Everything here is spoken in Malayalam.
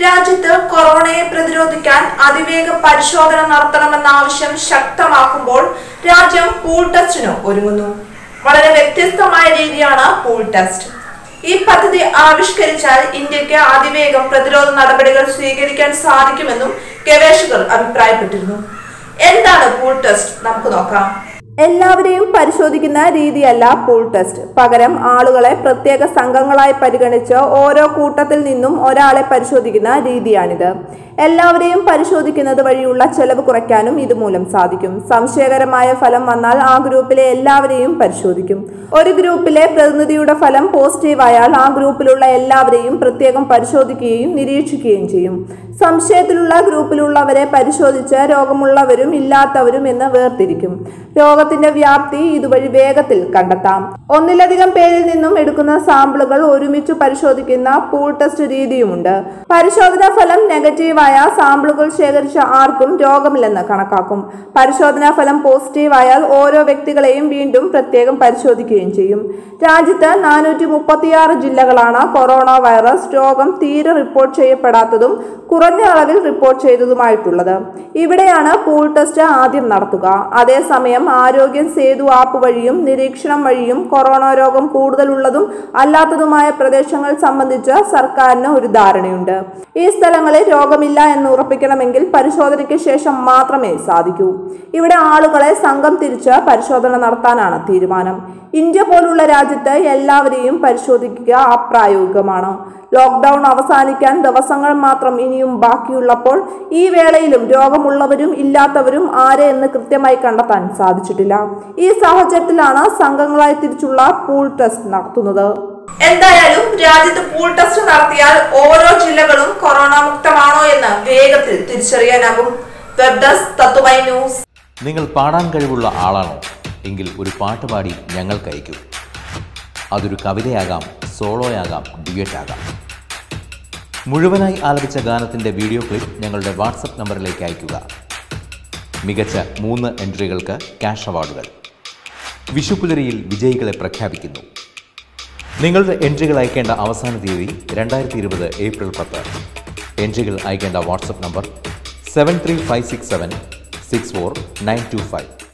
രാജ്യത്ത് കൊറോണയെ പ്രതിരോധിക്കാൻ അതിവേഗ പരിശോധന നടത്തണമെന്ന ആവശ്യം ശക്തമാക്കുമ്പോൾ രാജ്യം പൂൾ ടെസ്റ്റിന് ഒരുങ്ങുന്നു വളരെ വ്യത്യസ്തമായ രീതിയാണ് പൂൾ ടെസ്റ്റ് ഈ പദ്ധതി ആവിഷ്കരിച്ചാൽ ഇന്ത്യക്ക് അതിവേഗം പ്രതിരോധ നടപടികൾ സ്വീകരിക്കാൻ സാധിക്കുമെന്നും ഗവേഷകർ അഭിപ്രായപ്പെട്ടിരുന്നു എന്താണ് പൂൾ ടെസ്റ്റ് നമുക്ക് നോക്കാം എല്ലാവരെയും പരിശോധിക്കുന്ന രീതിയല്ല പൂൾ ടെസ്റ്റ് പകരം ആളുകളെ പ്രത്യേക സംഘങ്ങളായി പരിഗണിച്ച് ഓരോ കൂട്ടത്തിൽ നിന്നും ഒരാളെ പരിശോധിക്കുന്ന രീതിയാണിത് എല്ലാവരെയും പരിശോധിക്കുന്നത് വഴിയുള്ള ചെലവ് കുറയ്ക്കാനും ഇതുമൂലം സാധിക്കും സംശയകരമായ ഫലം വന്നാൽ ആ ഗ്രൂപ്പിലെ എല്ലാവരെയും പരിശോധിക്കും ഒരു ഗ്രൂപ്പിലെ പ്രതിനിധിയുടെ ഫലം പോസിറ്റീവായാൽ ആ ഗ്രൂപ്പിലുള്ള എല്ലാവരെയും പ്രത്യേകം പരിശോധിക്കുകയും നിരീക്ഷിക്കുകയും ചെയ്യും സംശയത്തിലുള്ള ഗ്രൂപ്പിലുള്ളവരെ പരിശോധിച്ച് രോഗമുള്ളവരും ഇല്ലാത്തവരും എന്ന് വേർതിരിക്കും രോഗത്തിന്റെ വ്യാപ്തി ഇതുവഴി വേഗത്തിൽ കണ്ടെത്താം ഒന്നിലധികം പേരിൽ നിന്നും എടുക്കുന്ന സാമ്പിളുകൾ ഒരുമിച്ച് പരിശോധിക്കുന്ന പൂൾ ടെസ്റ്റ് രീതിയുമുണ്ട് പരിശോധനാ ഫലം നെഗറ്റീവായ സാമ്പിളുകൾ ശേഖരിച്ച ആർക്കും രോഗമില്ലെന്ന് കണക്കാക്കും പരിശോധനാ ഫലം പോസിറ്റീവായാൽ ഓരോ വ്യക്തികളെയും വീണ്ടും പ്രത്യേകം പരിശോധിക്കുകയും ചെയ്യും രാജ്യത്ത് നാനൂറ്റി മുപ്പത്തിയാറ് ജില്ലകളാണ് കൊറോണ വൈറസ് രോഗം തീരെ റിപ്പോർട്ട് ചെയ്യപ്പെടാത്തതും കുറഞ്ഞ അളവിൽ റിപ്പോർട്ട് ചെയ്തതുമായിട്ടുള്ളത് ഇവിടെയാണ് പൂൾ ടെസ്റ്റ് ആദ്യം നടത്തുക അതേസമയം ആരോഗ്യം സേതു ആപ്പ് വഴിയും നിരീക്ഷണം വഴിയും കൊറോണ രോഗം കൂടുതലുള്ളതും അല്ലാത്തതുമായ പ്രദേശങ്ങൾ സംബന്ധിച്ച് സർക്കാരിന് ഒരു ധാരണയുണ്ട് ഈ സ്ഥലങ്ങളിൽ രോഗമില്ല എന്ന് ഉറപ്പിക്കണമെങ്കിൽ പരിശോധനയ്ക്ക് ശേഷം മാത്രമേ സാധിക്കൂ ഇവിടെ ആളുകളെ സംഘം തിരിച്ച് പരിശോധന നടത്താനാണ് തീരുമാനം ഇന്ത്യ പോലുള്ള രാജ്യത്ത് എല്ലാവരെയും പരിശോധിക്കുക അപ്രായോഗികമാണ് ലോക്ക്ഡൌൺ അവസാനിക്കാൻ ദിവസങ്ങൾ മാത്രം ഇനിയും ബാക്കിയുള്ളപ്പോൾ ഈ വേളയിലും രോഗമുള്ളവരും ഇല്ലാത്തവരും ആരെ എന്ന് കൃത്യമായി കണ്ടെത്താൻ സാധിച്ചിട്ടില്ല ഈ സാഹചര്യത്തിലാണ് സംഘങ്ങളായി തിരിച്ചുള്ള പൂൾ ടെസ്റ്റ് നടത്തുന്നത് എന്തായാലും രാജ്യത്ത് പൂൾ ടെസ്റ്റ് നടത്തിയാൽ ഓരോ ജില്ലകളും കൊറോണ മുക്തമാണോ എന്ന് വേഗത്തിൽ തിരിച്ചറിയാനാകും വെബ് ഡെസ്ക് തത്തുമൈ ന്യൂസ് നിങ്ങൾ പാടാൻ കഴിവുള്ള ആളാണോ എങ്കിൽ ഒരു പാട്ട് പാടി ഞങ്ങൾക്ക് അയക്കൂ അതൊരു കവിതയാകാം സോളോയാകാം ഡ്യുയറ്റ് ആകാം മുഴുവനായി ആലപിച്ച ഗാനത്തിൻ്റെ വീഡിയോ ക്ലിപ്പ് ഞങ്ങളുടെ വാട്സപ്പ് നമ്പറിലേക്ക് അയയ്ക്കുക മികച്ച മൂന്ന് എൻട്രികൾക്ക് ക്യാഷ് അവാർഡുകൾ വിഷുപുലരിയിൽ വിജയികളെ പ്രഖ്യാപിക്കുന്നു നിങ്ങളുടെ എൻട്രികൾ അയക്കേണ്ട അവസാന തീയതി രണ്ടായിരത്തി ഇരുപത് ഏപ്രിൽ പത്ത് എൻട്രികൾ അയക്കേണ്ട WhatsApp number seven three five six seven six four nine two five